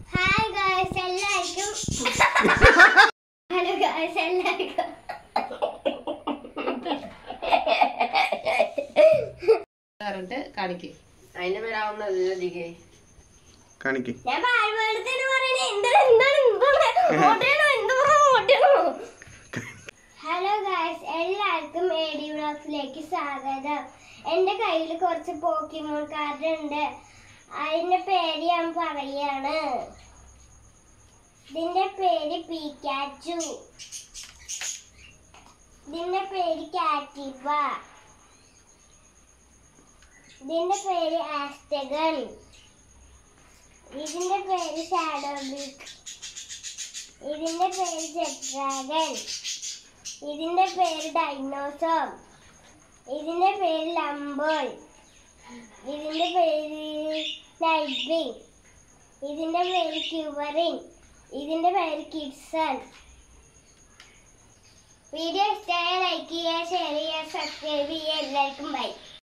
hi guys എല്ലാവർക്കും hello guys എല്ലാവർക്കും പറഞ്ഞിട്ട് കാണിക്ക് അതിന്റെ പേരാവുന്നത് അധികേ കാണിക്ക് ഞാൻ പാഴ്വേടത്തിന് പറയണേ എന്താണ് എന്താണ് എന്താണ് ഓടണോ എന്താണ് ഓടണോ ഹലോ ഗായ്സ് എല്ലാവർക്കും എ ഡി വ്ളോഗ്സിലേക്ക് സ്വാഗതം എൻ്റെ കയ്യിൽ കുറച്ച് പോക്കിമോൺ കാർഡ് ഉണ്ട് അതിന്റെ പേര് ഞാൻ പറയാണ് ഇതിന്റെ പേര് പീക്കാച്ചു ഇതിന്റെ പേര് കാറ്റിവ ഇതിന്റെ പേര് ആസ്റ്റഗൺ ഇതിന്റെ പേര് ഷാഡോ ബിഗ് ഇതിന്റെ പേര് ജെറ്റ് ഡ്രാഗൺ ഇതിന്റെ പേര് ഡൈനോസോർ ഇതിന്റെ പേര് ലംബോൾ ഇതിന്റെ പേര് നൈറ്റ് വിങ് ഇതിന്റെ പേര് ക്യൂവറിൻ ഇതിന്റെ പേര് കിഡ്സൺ വീഡിയോ ഇഷ്ടമായ ലൈക്ക് ചെയ്യുക ഷെയർ ചെയ്യുക സബ്സ്ക്രൈബ് ചെയ്യുക എല്ലാവർക്കും ബൈ